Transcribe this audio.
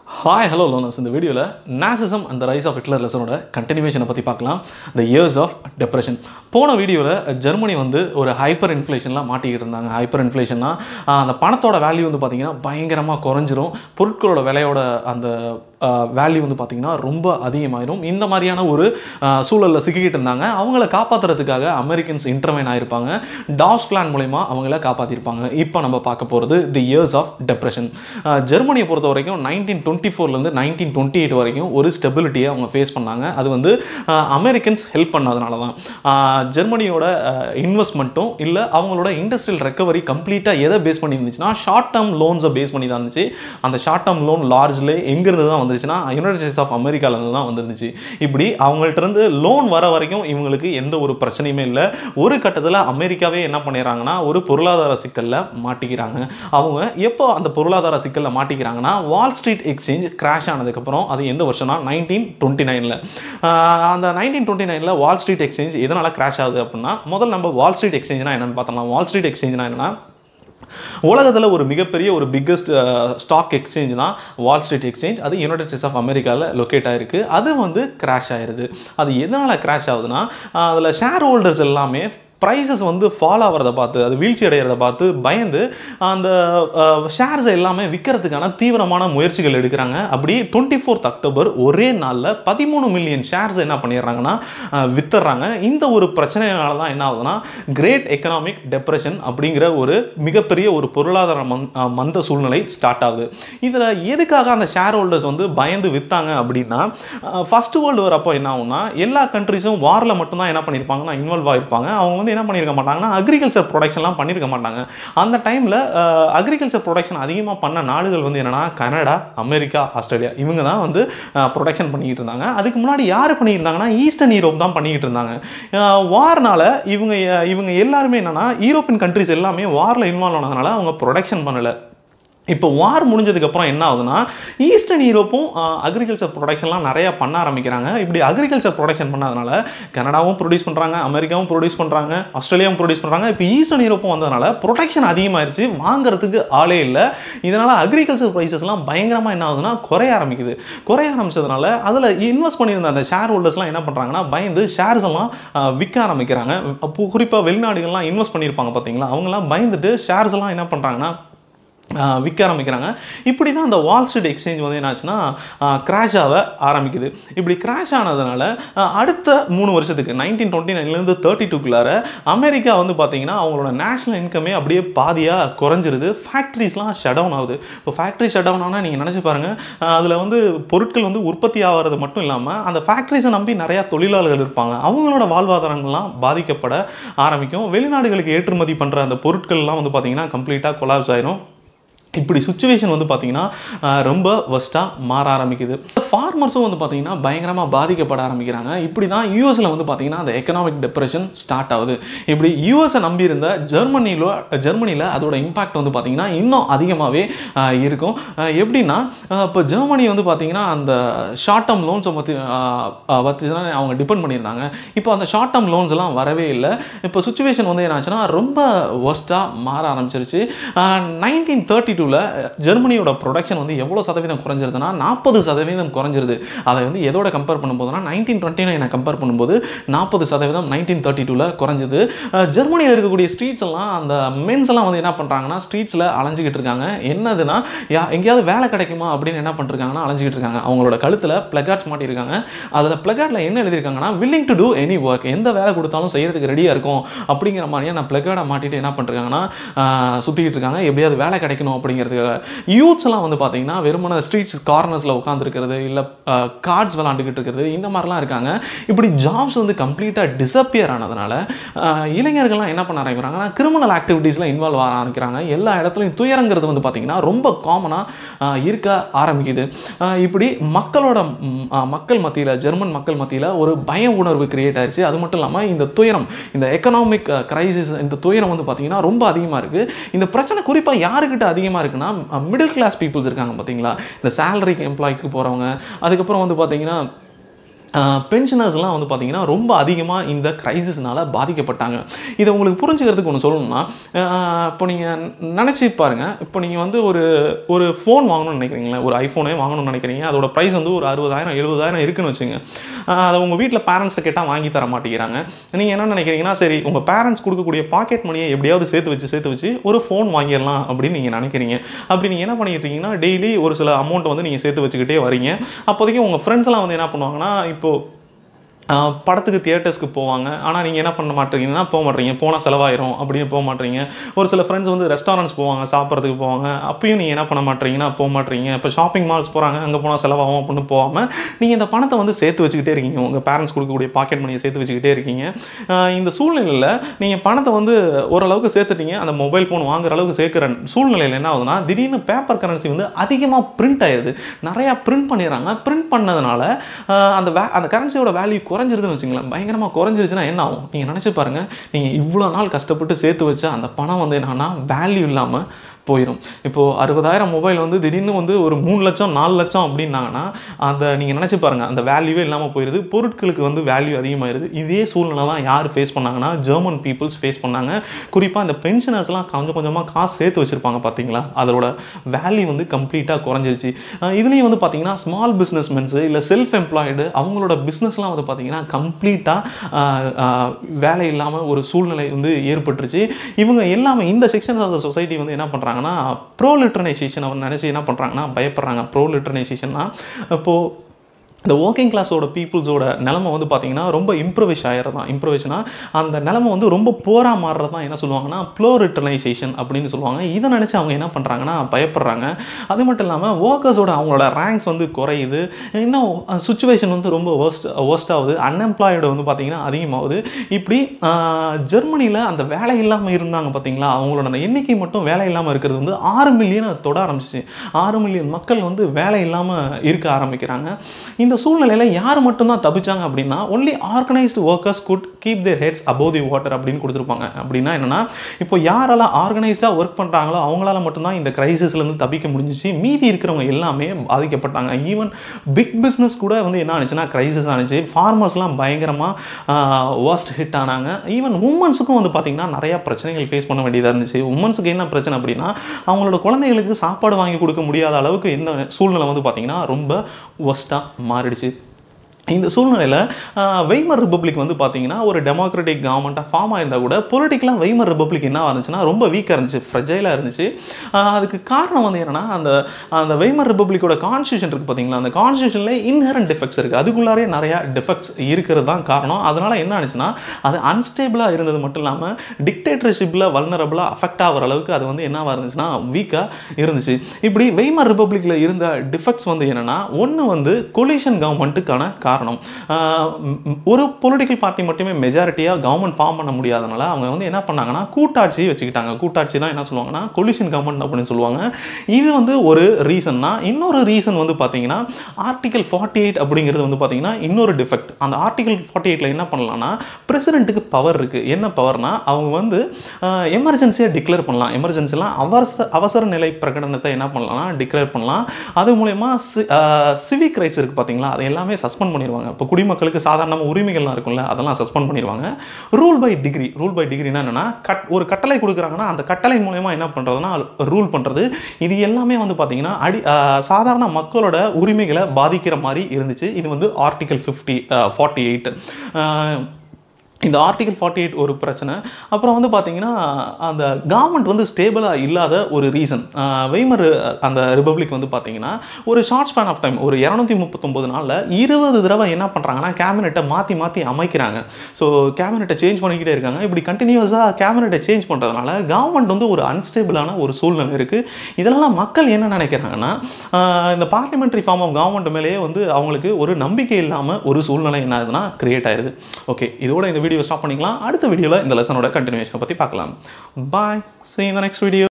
hi hello loners இந்த வீடியோவில் Nazism and rise of Hitler லெசனோட கண்டினியூஷனை பற்றி பார்க்கலாம் த இயர்ஸ் ஆஃப் டெப்ரெஷன் போன வீடியோவில் ஜெர்மனி வந்து ஒரு ஹைப்பர் இன்ஃப்ளேஷன்லாம் மாட்டிக்கிட்டு இருந்தாங்க ஹைப்பர் இன்ஃப்ளேஷன்னா அந்த பணத்தோட வேல்யூ வந்து பார்த்திங்கன்னா பயங்கரமாக குறைஞ்சிரும் பொருட்களோட விலையோட அந்த வேல்யூ வந்து பார்த்திங்கன்னா ரொம்ப அதிகமாயிரும் இந்த மாதிரியான ஒரு சூழலில் சிக்கிக்கிட்டு இருந்தாங்க அவங்கள காப்பாற்றுறதுக்காக அமெரிக்கன்ஸ் இன்டர்வைன் ஆயிருப்பாங்க டாஸ் பிளான் மூலயமா அவங்கள காப்பாற்றிருப்பாங்க இப்போ நம்ம பார்க்க போகிறது தி இயர்ஸ் ஆஃப் டெப்ரெஷன் ஜெர்மனியை பொறுத்த வரைக்கும் நைன்டீன் டுவெண்ட்டி ஃபோர்லேருந்து நைன்டீன் டுவெண்ட்டி எயிட் வரைக்கும் ஒரு ஸ்டெபிலிட்டியை அவங்க ஃபேஸ் பண்ணாங்க அது வந்து அமெரிக்கன்ஸ் ஹெல்ப் பண்ணதுனால தான் ஜெர்மனியோட இன்வெஸ்ட்மெண்ட்டும் இல்லை அவங்களோட இண்டஸ்ட்ரியல் ரெக்கவரி கம்ப்ளீட்டாக எதை பேஸ் பண்ணி இருந்துச்சுன்னா ஷார்ட் டேர்ம் லோன்ஸை பேஸ் பண்ணி தான் இருந்துச்சு அந்த ஷார்ட் டேர்ம் லோன் லார்ஜ்லே எங்கேருந்து தான் வந்துச்சுன்னா யுனைடெட் ஸ்டேட்ஸ் ஆஃப் அமெரிக்காவிலேருந்து தான் வந்துருந்துச்சு இப்படி அவங்கள்ட்ட இருந்து லோன் வர வரைக்கும் இவங்களுக்கு எந்த ஒரு பிரச்சனையுமே இல்லை ஒரு கட்டத்தில் அமெரிக்காவே என்ன பண்ணிடுறாங்கன்னா ஒரு பொருளாதார சிக்கலில் மாட்டிக்கிறாங்க அவங்க எப்போ அந்த பொருளாதார சிக்கலில் மாட்டிக்கிறாங்கன்னா வால் ஸ்ட்ரீட் எக்ஸ்சேஞ்ச் கிராஷ் ஆனதுக்கப்புறம் அது எந்த வருஷம்னா நைன்டீன் டுவெண்ட்டி நைனில் அந்த நைன்டீன் டுவெண்ட்டி நைனில் வால் ஸ்ட்ரீட் எக்ஸ்சேஞ்ச் எதனால் கிராஷ் ஆகுது அப்படின்னா முதல் நம்ம வால் ஸ்ட்ரீட் எக்ஸ்சேஞ்ச்னா என்னென்னு பார்த்தோம்னா வால் ஸ்ட்ரீட் எக்ஸ்சேஞ்ச்னா என்னன்னா உலகத்தில் ஒரு மிகப்பெரிய ஒரு பிக்கஸ்ட் ஸ்டாக் எக்ஸ்சேஞ்ச் தான் வால் ஸ்ட்ரீட் எக்ஸ்சேஞ்ச் அது யுனைடெட் ஸ்டேட்ஸ் ஆஃப் அமெரிக்காவில் லொக்கேட் ஆகிருக்கு அது வந்து கிராஷ் ஆயிடுது அது எதனால் கிராஷ் ஆகுதுன்னா அதில் ஷேர் ஹோல்டர்ஸ் எல்லாமே ப்ரைஸஸ் வந்து ஃபால் ஆகிறத பார்த்து அது வீழ்ச்சி அடைகிறத பார்த்து பயந்து அந்த ஷேர்ஸை எல்லாமே விற்கிறதுக்கான தீவிரமான முயற்சிகள் எடுக்கிறாங்க அப்படி டுவெண்ட்டி ஃபோர்த் அக்டோபர் ஒரே நாளில் பதிமூணு மில்லியன் ஷேர்ஸ் என்ன பண்ணிடுறாங்கன்னா வித்துறாங்க இந்த ஒரு பிரச்சனைனால தான் என்ன ஆகுதுன்னா கிரேட் எக்கனாமிக் டெப்ரெஷன் அப்படிங்கிற ஒரு மிகப்பெரிய ஒரு பொருளாதார மந் மந்த சூழ்நிலை ஸ்டார்ட் ஆகுது இதில் எதுக்காக அந்த ஷேர் ஹோல்டர்ஸ் வந்து பயந்து விற்றாங்க அப்படின்னா ஃபர்ஸ்ட் வேர்ல்டு வார் அப்போ என்ன ஆகும்னா எல்லா கண்ட்ரிஸும் வாரில் மட்டும்தான் என்ன பண்ணியிருப்பாங்கன்னா இன்வால்வ் ஆகிருப்பாங்க அவங்க வந்து என்ன பண்ணியிருக்க மாட்டாங்கன்னா அக்ரிகல்ச்சர் ப்ரொடக்ஷன்லாம் பண்ணியிருக்க மாட்டாங்க அந்த டைமில் அக்ரிகல்ச்சர் ப்ரொடக்ஷன் அதிகமாக பண்ண நாடுகள் வந்து என்னென்னா கனடா அமெரிக்கா ஆஸ்திரேலியா இவங்க தான் வந்து ப்ரொடக்ஷன் பண்ணிக்கிட்டு இருந்தாங்க அதுக்கு முன்னாடி யார் பண்ணியிருந்தாங்கன்னா ஈஸ்டர்ன் யூரோப் தான் பண்ணிக்கிட்டு இருந்தாங்க வார்னால இவங்க இவங்க எல்லாருமே என்னென்னா யூரோப்பியன் கண்ட்ரிஸ் எல்லாமே வாரில் இன்வால்வ் ஆனதுனால அவங்க ப்ரொடக்ஷன் பண்ணலை இப்போ வார் முடிஞ்சதுக்கப்புறம் என்ன ஆகுதுன்னா ஈஸ்டர்ன் யூரோப்பும் அக்ரிகல்ச்சர் ப்ரொடக்ஷன்லாம் நிறையா பண்ண ஆரம்பிக்கிறாங்க இப்படி அக்ரிகல்ச்சர் ப்ரொடக்ஷன் பண்ணதுனால கனடாவும் ப்ரொடியூஸ் பண்ணுறாங்க அமெரிக்காவும் ப்ரொடியூஸ் பண்ணுறாங்க ஆஸ்திரேலியாவும் ப்ரொடியூஸ் பண்ணுறாங்க இப்போ ஈஸ்டர்ன் யூரோப்பும் வந்ததுனால ப்ரொடக்ஷன் அதிகமாகிடுச்சு வாங்குறதுக்கு ஆளே இல்லை இதனால் அக்ரிகல்ச்சர் ப்ரைஸஸ்லாம் பயங்கரமாக என்ன ஆகுதுன்னா குறைய ஆரம்பிக்குது குறைய ஆரம்பிச்சதுனால அதில் இன்வெஸ்ட் பண்ணியிருந்த அந்த ஷேர் ஹோல்டர்ஸ்லாம் என்ன பண்ணுறாங்கன்னா பயந்து ஷேர்ஸ் எல்லாம் விற்க ஆரம்பிக்கிறாங்க அப்போ குறிப்பாக வெளிநாடுகள்லாம் இன்வெஸ்ட் பண்ணியிருப்பாங்க பார்த்தீங்களா அவங்களாம் பயந்துட்டு ஷேர்ஸ் எல்லாம் என்ன பண்ணுறாங்கன்னா விற்க ஆரம்பிக்கிறாங்க இப்படி தான் அந்த வால் ஸ்ட்ரீட் எக்ஸ்சேஞ்ச் வந்து என்னாச்சுன்னா கிராஷ் ஆக ஆரம்பிக்குது இப்படி கிராஷ் ஆனதுனால அடுத்த மூணு வருஷத்துக்கு நைன்டீன் டுவெண்ட்டி நைன்லேருந்து தேர்ட்டி டூக்குள்ளார அமெரிக்கா வந்து பார்த்தீங்கன்னா அவங்களோட நேஷனல் இன்கமே அப்படியே பாதியாக குறைஞ்சிருது ஃபேக்ட்ரிஸ்லாம் ஷட் டவுன் ஆகுது இப்போ ஃபேக்ட்ரி ஷட் டவுன் ஆனால் நீங்கள் நினச்சி பாருங்கள் அதில் வந்து பொருட்கள் வந்து உற்பத்தி ஆகிறது மட்டும் இல்லாமல் அந்த ஃபேக்ட்ரிஸை நம்பி நிறையா தொழிலாளர்கள் இருப்பாங்க அவங்களோட வாழ்வாதாரங்கள்லாம் பாதிக்கப்பட ஆரம்பிக்கும் வெளிநாடுகளுக்கு ஏற்றுமதி பண்ணுற அந்த பொருட்கள்லாம் வந்து பார்த்திங்கன்னா கம்ப்ளீட்டாக கொலாப்ஸ் ஆயிரும் இப்படி சுச்சுவேஷன் வந்து பார்த்திங்கன்னா ரொம்ப ஒஸ்ட்டாக மாற ஆரம்பிக்குது ஃபார்மர்ஸும் வந்து பார்த்திங்கன்னா பயங்கரமாக பாதிக்கப்பட ஆரம்பிக்கிறாங்க இப்படி தான் யூஎஸில் வந்து பார்த்திங்கன்னா அந்த எக்கனாமிக் டெப்ரெஷன் ஸ்டார்ட் ஆகுது இப்படி யூஎஸை நம்பியிருந்த ஜெர்மனியில் ஜெர்மனியில் அதோட இம்பாக்ட் வந்து பார்த்திங்கன்னா இன்னும் அதிகமாகவே இருக்கும் எப்படின்னா இப்போ ஜெர்மனி வந்து பார்த்திங்கன்னா அந்த ஷார்ட் டேர்ம் லோன்ஸை பற்றி பற்றி தான் அவங்க டிபெண்ட் பண்ணியிருந்தாங்க இப்போ அந்த ஷார்ட் டேர்ம் லோன்ஸ் எல்லாம் வரவே இல்லை இப்போ சுச்சுவேஷன் வந்து என்னாச்சுன்னா ரொம்ப ஒஸ்ட்டாக மாற ஆரம்பிச்சிருச்சு நைன்டீன் தேர்ட்டி டூ டூவில் ஜெர்மனியோட ப்ரொடக்ஷன் வந்து எவ்வளோ சதவீதம் குறைஞ்சிருதுன்னா நாற்பது சதவீதம் குறைஞ்சிருது அதை வந்து எதோட கம்பேர் பண்ணும்போதுனா நைன்டீன் டுவெண்ட்டி நைனை கம்பேர் பண்ணும்போது நாற்பது சதவீதம் நைன்டீன் தேர்ட்டி டூவில் குறைஞ்சது ஜெர்மனியில் இருக்கக்கூடிய ஸ்ட்ரீட்ஸ் எல்லாம் அந்த மென்ஸ் எல்லாம் வந்து என்ன பண்ணுறாங்கன்னா ஸ்ட்ரீட்ஸில் அலைஞ்சிக்கிட்டு இருக்காங்க என்னதுன்னா யா எங்கேயாவது வேலை கிடைக்குமா அப்படின்னு என்ன பண்ணிருக்காங்கன்னா அலைஞ்சிக்கிட்டு இருக்காங்க அவங்களோட கழுத்தில் பிளகார்ட்ஸ் மாட்டியிருக்காங்க அதில் பிளகார்டில் என்ன எழுதியிருக்காங்கன்னா willing to do any work எந்த வேலை கொடுத்தாலும் செய்யறதுக்கு ரெடியாக இருக்கும் அப்படிங்கிற மாதிரியே நான் பிளகார்டை மாட்டிட்டு என்ன பண்ணிருக்காங்கன்னா சுற்றிக்கிட்டு இருக்காங்க எப்படியாவது வேலை கிடைக்கணும் அப்படி அப்படிங்கிறதுக்காக யூத்ஸ்லாம் வந்து பார்த்தீங்கன்னா வெறுமன ஸ்ட்ரீட்ஸ் கார்னர்ஸில் உட்காந்துருக்கிறது இல்லை கார்ட்ஸ் விளாண்டுக்கிட்டு இருக்கிறது இந்த மாதிரிலாம் இருக்காங்க இப்படி ஜாப்ஸ் வந்து கம்ப்ளீட்டாக டிசப்பியர் ஆனதுனால இளைஞர்கள்லாம் என்ன பண்ண ஆரம்பிக்கிறாங்கன்னா கிரிமினல் ஆக்டிவிட்டீஸில் இன்வால்வ் ஆக ஆரம்பிக்கிறாங்க எல்லா இடத்துலையும் துயரங்கிறது வந்து பார்த்திங்கன்னா ரொம்ப காமனாக இருக்க ஆரம்பிக்குது இப்படி மக்களோட மக்கள் மத்தியில் ஜெர்மன் மக்கள் மத்தியில் ஒரு பய உணர்வு கிரியேட் ஆயிடுச்சு அது மட்டும் இல்லாமல் இந்த துயரம் இந்த எக்கனாமிக் கிரைசிஸ் இந்த துயரம் வந்து பார்த்திங்கன்னா ரொம்ப அதிகமாக இருக்குது இந்த பிரச்சனை குறிப்பாக யாருக்கிட்ட அதிகமாக இருக்குன்னா மிடில் கிளாஸ் பீப்புள்ஸ் இருக்காங்க பார்த்தீங்களா இந்த சேலரிக்கு எம்ப்ளாய்ஸ்க்கு போகிறவங்க அதுக்கப்புறம் வந்து பார்த்தீங்கன்னா பென்ஷனர்ஸ்லாம் வந்து பார்த்தீங்கன்னா ரொம்ப அதிகமாக இந்த கிரைசிஸ்னால பாதிக்கப்பட்டாங்க இதை உங்களுக்கு புரிஞ்சுக்கிறதுக்கு ஒன்று சொல்லணும்னா ஆஹ் இப்போ நீங்கள் நினச்சி பாருங்க இப்போ நீங்கள் வந்து ஒரு ஒரு ஃபோன் வாங்கணும்னு நினைக்கிறீங்களா ஒரு ஐஃபோனே வாங்கணும்னு நினைக்கிறீங்க அதோட ப்ரைஸ் வந்து ஒரு அறுபதாயிரம் எழுபதாயிரம் இருக்குன்னு வச்சுங்க ஆஹ் அதை உங்கள் வீட்டில் பேரண்ட்ஸை கேட்டால் வாங்கி தர மாட்டேங்கிறாங்க நீங்கள் என்ன நினைக்கிறீங்கன்னா சரி உங்கள் பேரண்ட்ஸ் கொடுக்கக்கூடிய பாக்கெட் மணியை எப்படியாவது சேர்த்து வச்சு சேர்த்து வச்சு ஒரு ஃபோன் வாங்கிடலாம் அப்படின்னு நீங்கள் நினைக்கிறீங்க அப்படி நீங்கள் என்ன பண்ணிட்டு இருக்கீங்கன்னா டெய்லி ஒரு சில அமௌண்ட் வந்து நீங்கள் சேர்த்து வச்சுக்கிட்டே வரீங்க அப்போதைக்கு உங்கள் ஃப்ரெண்ட்ஸ்லாம் வந்து என்ன பண்ணுவாங்கன்னா இப்போது ஆஹ் படத்துக்கு தியேட்டர்ஸ்க்கு போவாங்க ஆனால் நீங்கள் என்ன பண்ண மாட்டீங்கன்னா போக மாட்டீங்க போனால் செலவாயிரும் அப்படின்னு போக மாட்டீங்க ஒரு சில ஃப்ரெண்ட்ஸ் வந்து ரெஸ்டாரண்ட்ஸ் போவாங்க சாப்பிட்றதுக்கு போவாங்க அப்பயும் நீங்கள் என்ன பண்ண மாட்டீங்கன்னா போக மாட்டீங்க இப்போ ஷாப்பிங் மால்ஸ் போகிறாங்க அங்கே போனால் செலவாகும் அப்படின்னு போகாமல் நீங்கள் இந்த பணத்தை வந்து சேர்த்து வச்சுக்கிட்டே இருக்கீங்க உங்கள் பேரண்ட்ஸ் கொடுக்கக்கூடிய பாக்கெட் மணியை சேர்த்து வச்சுக்கிட்டே இருக்கீங்க ஆஹ் இந்த சூழ்நிலையில் நீங்கள் பணத்தை வந்து ஓரளவுக்கு சேர்த்துட்டீங்க அந்த மொபைல் ஃபோன் வாங்குற அளவுக்கு சேர்க்குற சூழ்நிலையில் என்ன ஆகுதுன்னா திடீர்னு பேப்பர் கரன்சி வந்து அதிகமாக பிரிண்ட் ஆயிடுது நிறையா பிரிண்ட் பண்ணிடுறாங்க பிரிண்ட் பண்ணதுனால ஆஹ் அந்த வே அந்த கரன்சியோட வேல்யூ குறைஞ்சிருதுன்னு வச்சுங்களேன் பயங்கரமாக குறைஞ்சிருச்சுன்னா என்ன ஆகும் நீங்கள் நினச்சி பாருங்கள் நீங்கள் இவ்வளோ நாள் கஷ்டப்பட்டு சேர்த்து வச்ச அந்த பணம் வந்து என்னன்னா வேல்யூ இல்லாமல் போயிடும் இப்போது அறுபதாயிரம் மொபைல் வந்து திடீர்னு வந்து ஒரு மூணு லட்சம் நாலு லட்சம் அப்படின்னாங்கன்னா அந்த நீங்கள் நினச்சி பாருங்கள் அந்த வேல்யூவே இல்லாமல் போயிடுது பொருட்களுக்கு வந்து வேல்யூ அதிகமாயிருது இதே சூழ்நிலை தான் யார் ஃபேஸ் பண்ணாங்கன்னா ஜெர்மன் பீப்புள்ஸ் ஃபேஸ் பண்ணாங்க குறிப்பாக இந்த பென்ஷனர்ஸ்லாம் கொஞ்சம் கொஞ்சமாக காசு சேர்த்து வச்சுருப்பாங்க பார்த்தீங்களா அதோட வேல்யூ வந்து கம்ப்ளீட்டாக குறைஞ்சிருச்சு அஹ் இதுலேயும் வந்து பார்த்தீங்கன்னா ஸ்மால் பிஸ்னஸ்மென்ஸு இல்லை செல்ஃப் எம்ப்ளாய்டு அவங்களோட பிஸ்னஸ்லாம் வந்து பார்த்தீங்கன்னா கம்ப்ளீட்டாக வேலை இல்லாமல் ஒரு சூழ்நிலை வந்து ஏற்பட்டுருச்சு இவங்க எல்லாமே இந்த செக்ஷன் ஆஃப் த சொசைட்டி வந்து என்ன பண்ணுறாங்கன்னா ப்ரோ லிட்டர்னைசேஷன் அவர் நினச்சி என்ன பண்ணுறாங்கன்னா பயப்படுறாங்க ப்ரோ லிட்டர்னைசேஷன்னா இப்போது இந்த ஒர்க்கிங் கிளாஸோட பீப்புள்ஸோட நிலமை வந்து பார்த்தீங்கன்னா ரொம்ப இம்ப்ரவைஸ் ஆகிறது தான் இம்ப்ரவைஸ்னா அந்த நிலமை வந்து ரொம்ப போராக மாறுறது தான் என்ன சொல்லுவாங்கன்னா ப்ளோ ரிட்டர்னைசேஷன் அப்படின்னு சொல்லுவாங்க இதை நினச்சி அவங்க என்ன பண்ணுறாங்கன்னா பயப்படுறாங்க அது மட்டும் இல்லாமல் ஒர்க்கர்ஸோட அவங்களோட ரேங்க்ஸ் வந்து குறையுது இன்னும் சுச்சுவேஷன் வந்து ரொம்ப ஒர்ஸ்ட் ஒர்ஸ்ட் ஆகுது அன்எம்ப்ளாய்டு வந்து பார்த்தீங்கன்னா அதிகமாகுது இப்படி ஜெர்மனியில் அந்த வேலை இல்லாமல் இருந்தாங்க பார்த்தீங்களா அவங்களோட அந்த எண்ணிக்கை மட்டும் வேலை இல்லாமல் இருக்கிறது வந்து ஆறு மில்லியனை தொட ஆரம்பிச்சிச்சு ஆறு மில்லியன் மக்கள் வந்து வேலை இல்லாமல் இருக்க ஆரம்பிக்கிறாங்க இந்த சூழ்நிலையில் யார் மட்டும்தான் தப்பிச்சாங்க அப்படின்னா only organised workers could keep their heads above the water அப்படின்னு கொடுத்துருப்பாங்க அப்படின்னா என்னன்னா இப்போ யாரெல்லாம் ஆர்கனைஸ்டாக ஒர்க் பண்ணுறாங்களோ அவங்களால மட்டும்தான் இந்த கிரைசிஸ்லேருந்து தப்பிக்க முடிஞ்சிச்சு மீதி இருக்கிறவங்க எல்லாமே பாதிக்கப்பட்டாங்க ஈவன் பிக் பிஸ்னஸ் கூட வந்து என்ன ஆனிச்சுன்னா கிரைசிஸ் ஆனிச்சு ஃபார்மர்ஸ்லாம் பயங்கரமாக worst ஹிட் ஆனாங்க ஈவன் உமன்ஸுக்கும் வந்து பார்த்திங்கன்னா நிறையா பிரச்சனைகள் ஃபேஸ் பண்ண வேண்டியதாக இருந்துச்சு உமன்ஸுக்கு என்ன பிரச்சனை அப்படின்னா அவங்களோட குழந்தைகளுக்கு சாப்பாடு வாங்கி கொடுக்க முடியாத அளவுக்கு இந்த சூழ்நிலை வந்து பார்த்திங்கன்னா ரொம்ப ஒஸ்ட்டாக மாறிடுச்சு இந்த சூழ்நிலையில் வெய்மர் ரிப்பப்ளிக் வந்து பார்த்தீங்கன்னா ஒரு டெமோக்ராட்டிக் கவர்மெண்ட்டாக ஃபார்ம் ஆயிருந்தால் கூட பொலிட்டிக்கலாக வெய்மர் ரிப்பப்ளிக் என்ன இருந்துச்சுன்னா ரொம்ப வீக்காக இருந்துச்சு ஃப்ரெஜைலாக இருந்துச்சு ஆஹ் அதுக்கு காரணம் வந்து என்னன்னா அந்த அந்த வெய்மர் ரிப்பப்ளிக்கோட கான்ஸ்டியூஷன் இருக்குது பார்த்தீங்களா அந்த கான்ஸ்டியூஷனில் இன்ஹரண்ட் டிஃபெக்ட்ஸ் இருக்குது அதுக்குள்ளாரே நிறையா டிஃபெக்ட்ஸ் இருக்கிறது தான் காரணம் அதனால் என்ன ஆனிச்சுன்னா அது அன்ஸ்டேபிளாக இருந்தது மட்டும் இல்லாமல் டிக்டேட்டர்ஷிப்பில் வல்னரபுளாக அஃபெக்ட் ஆகிற அளவுக்கு அது வந்து என்னவாக இருந்துச்சுன்னா வீக்காக இருந்துச்சு இப்படி வெய்மர் ரிப்பப்ளிக்கில் இருந்த டிஃபெக்ட்ஸ் வந்து என்னென்னா ஒன்று வந்து கொலிஷன் கவர்மெண்ட்டுக்கான காரணம் ஆஹ் ம், ஒரு பொலிட்டிக்கல் பார்ட்டி மட்டுமே மெஜாரிட்டியாக கவர்மெண்ட் ஃபார்ம் பண்ண முடியாதனால அவங்க வந்து என்ன பண்ணாங்கன்னா கூட்டாட்சி வச்சுக்கிட்டாங்க கூட்டாட்சி தான் என்ன சொல்லுவாங்கன்னா கொலிஷன் கவர்மெண்ட் அப்படின்னு சொல்லுவாங்க இது வந்து ஒரு ரீசன்னா இன்னொரு ரீசன் வந்து பார்த்தீங்கன்னா ஆர்டிகல் ஃபார்ட்டி எயிட் அப்படிங்கிறது வந்து பார்த்தீங்கன்னா இன்னொரு டிஃபெக்ட் அந்த ஆர்டிகல் ஃபார்ட்டி எயிட்டில் என்ன பண்ணலாம்னா பிரசிடென்ட்டுக்கு பவர் இருக்குது என்ன பவர்னா அவங்க வந்து எமர்ஜென்சியாக டிக்ளேர் பண்ணலாம் எமர்ஜென்சிலாம் அவசர அவசர நிலை பிரகடனத்தை என்ன பண்ணலாம்னா டிக்ளேர் பண்ணலாம் அது மூலயமா சிவிக் ரைட்ஸ் இருக்குது பார்த்தீங்களா அது எல்லாமே சஸ்பெண்ட் பண்ணிடுவாங்க இப்போ குடிமக்களுக்கு சாதாரண உரிமைகள்லாம் இருக்கும்ல அதெல்லாம் சஸ்பெண்ட் பண்ணிடுவாங்க rule by degree rule by டிகிரினா என்னன்னா கட் ஒரு கட்டளை கொடுக்குறாங்கன்னா அந்த கட்டளை மூலயமா என்ன பண்ணுறதுனா ரூல் பண்ணுறது இது எல்லாமே வந்து பார்த்தீங்கன்னா அடி ஆஹ் சாதாரண மக்களோட உரிமைகளை பாதிக்கிற மாதிரி இருந்துச்சு இது வந்து ஆர்டிகல் ஃபிஃப்டி ஃபார்ட்டி எயிட் இந்த ஆர்டிகல் ஃபார்ட்டி எயிட் ஒரு பிரச்சனை அப்புறம் வந்து பார்த்தீங்கன்னா அந்த கவர்மெண்ட் வந்து ஸ்டேபிளாக இல்லாத ஒரு ரீசன் வெய்மர் அந்த ரிப்பப்ளிக் வந்து பார்த்தீங்கன்னா ஒரு ஷார்ட் ஸ்பேன் ஆஃப் டைம் ஒரு இரநூத்தி முப்பத்தொம்பது நாளில் இருபது தடவை என்ன பண்ணுறாங்கன்னா கேபினெட்டை மாற்றி மாற்றி அமைக்கிறாங்க ஸோ கேபினெட்டை சேஞ்ச் பண்ணிக்கிட்டே இருக்காங்க இப்படி கண்டினியூஸாக கேபினெட்டை சேஞ்ச் பண்ணுறதுனால கவர்மெண்ட் வந்து ஒரு அன்ஸ்டேபிளான ஒரு சூழ்நிலை இருக்குது இதெல்லாம் மக்கள் என்ன நினைக்கிறாங்கன்னா ஆஹ் இந்த பார்லிமெண்ட்ரி ஃபார்ம் ஆஃப் கவர்மெண்ட் மேலேயே வந்து அவங்களுக்கு ஒரு நம்பிக்கை இல்லாமல் ஒரு சூழ்நிலை என்ன ஆகுதுன்னா கிரியேட் ஆயிருது ஓகே இதோட இந்த வீடியோ ஸ்டாப் பண்ணிக்கலாம் அடுத்த வீடியோவில் இந்த லெசனோட கண்டினியூஷனை பற்றி பார்க்கலாம் பாய் see you in the next video